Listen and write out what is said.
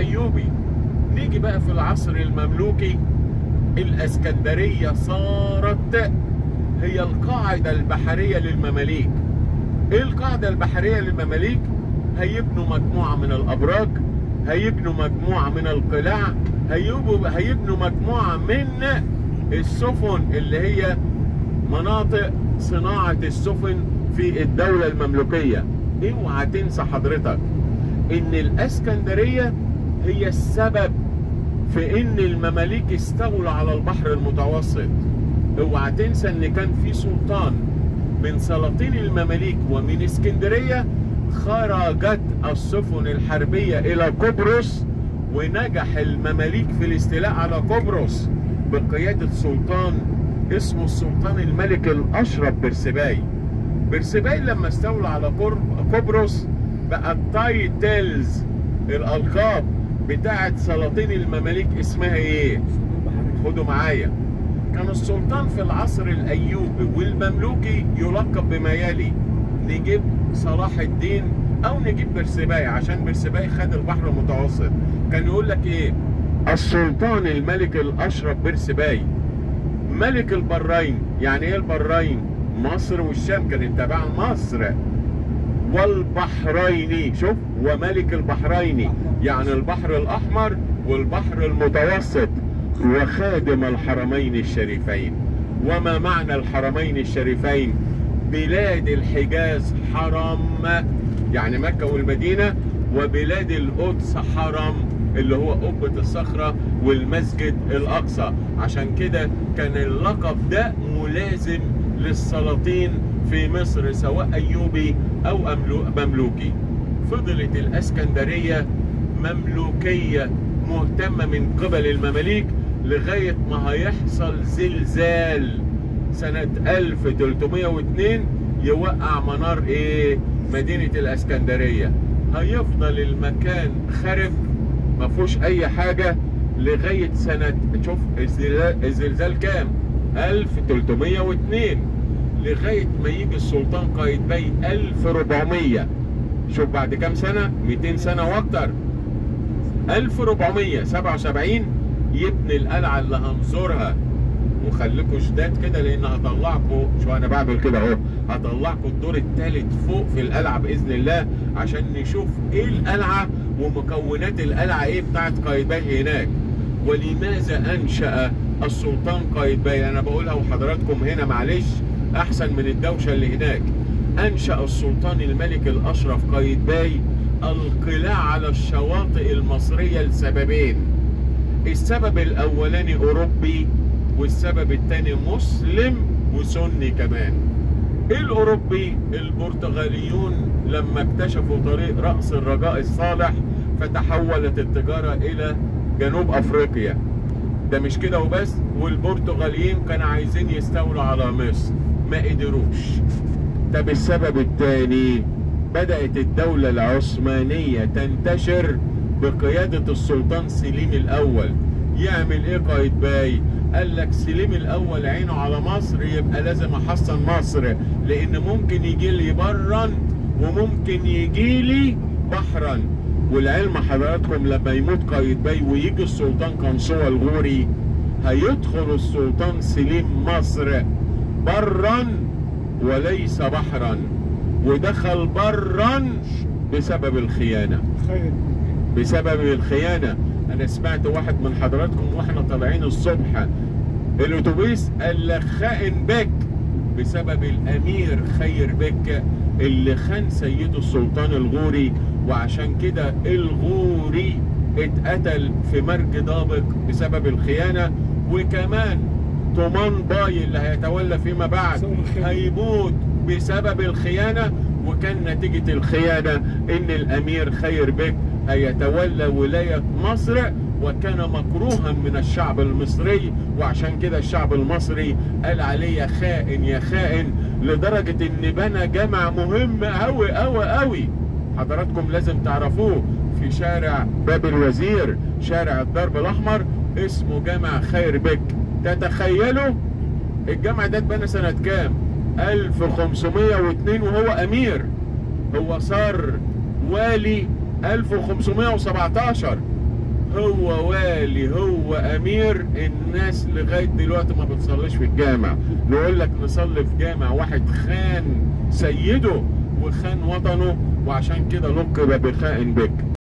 الايوبي نيجي بقى في العصر المملوكي الاسكندريه صارت هي القاعده البحريه للمماليك ايه القاعده البحريه للمماليك هيبنوا مجموعه من الابراج هيبنوا مجموعه من القلاع هيبنوا هيبنوا مجموعه من السفن اللي هي مناطق صناعه السفن في الدوله المملوكيه اوعى تنسى حضرتك ان الاسكندريه هي السبب في ان المماليك استولوا على البحر المتوسط اوعى تنسى ان كان في سلطان من سلاطين المماليك ومن اسكندريه خرجت السفن الحربيه الى قبرص ونجح المماليك في الاستيلاء على قبرص بقياده سلطان اسمه السلطان الملك الاشرف برسباي برسباي لما استولى على قبرص بقى التايتلز الالقاب بتاعت سلاطين المماليك اسمها ايه خدوا معايا كان السلطان في العصر الايوبي والمملوكي يلقب بما يلي نجيب صلاح الدين او نجيب برسباي عشان برسباي خد البحر المتوسط كان يقول لك ايه السلطان الملك الاشرف برسباي ملك البرين يعني ايه البرين مصر والشام كانت تبع مصر والبحرين شوف وملك البحرين يعني البحر الاحمر والبحر المتوسط وخادم الحرمين الشريفين وما معنى الحرمين الشريفين بلاد الحجاز حرم يعني مكة والمدينة وبلاد القدس حرم اللي هو قبة الصخرة والمسجد الأقصى عشان كده كان اللقب ده ملازم للسلاطين في مصر سواء أيوبي أو مملوكي فضلت الأسكندرية مملوكية مهتمة من قبل المماليك لغاية ما هيحصل زلزال سنة 1302 يوقع منار ايه مدينة الاسكندرية هيفضل المكان خرب ما فيهوش اي حاجة لغاية سنة شوف الزلزال كام 1302 لغاية ما يجي السلطان قايتباي 1400 شوف بعد كام سنة 200 سنة واكتر 1477 يبني القلعة اللي هنزورها وخليكم شداد كده لان هطلعكم شو انا بعمل كده اهو هطلعكم الدور الثالث فوق في القلعه باذن الله عشان نشوف ايه القلعه ومكونات القلعه ايه بتاعت قايتباي هناك ولماذا انشا السلطان قايتباي انا بقولها وحضراتكم هنا معلش احسن من الدوشه اللي هناك انشا السلطان الملك الاشرف قايتباي القلاع على الشواطئ المصريه لسببين السبب الاولاني اوروبي والسبب الثاني مسلم وسني كمان الاوروبي البرتغاليون لما اكتشفوا طريق راس الرجاء الصالح فتحولت التجاره الى جنوب افريقيا ده مش كده وبس والبرتغاليين كانوا عايزين يستولوا على مصر ما قدروش طب السبب الثاني بدات الدوله العثمانيه تنتشر بقياده السلطان سليم الاول يعمل ايه قايتباي قال لك سليم الاول عينه على مصر يبقى لازم احصن مصر لان ممكن يجي لي برا وممكن يجي لي بحرا والعلم حضراتكم لما يموت قايتباي ويجي السلطان قنصوة الغوري هيدخل السلطان سليم مصر برا وليس بحرا ودخل برا بسبب الخيانة بسبب الخيانة انا سمعت واحد من حضراتكم واحنا طالعين الصبح الاتوبيس قال لك خائن بك بسبب الامير خير بك اللي خان سيده السلطان الغوري وعشان كده الغوري اتقتل في مرج ضابق بسبب الخيانه وكمان طومان باي اللي هيتولى فيما بعد هيموت بسبب الخيانه وكان نتيجه الخيانه ان الامير خير بك هيتولى ولاية مصر وكان مكروها من الشعب المصري وعشان كده الشعب المصري قال عليه يا خائن يا خائن لدرجة ان بنى جامع مهم اوي اوي اوي حضراتكم لازم تعرفوه في شارع باب الوزير شارع الدرب الاحمر اسمه جامع خير بك تتخيلوا الجامع ده اتبنى سنة كام 1502 وهو امير هو صار والي 1517 هو والي هو امير الناس لغايه دلوقتي ما بتصليش في الجامع نقول لك نصلي في جامع واحد خان سيده وخان وطنه وعشان كده لقب بخائن بك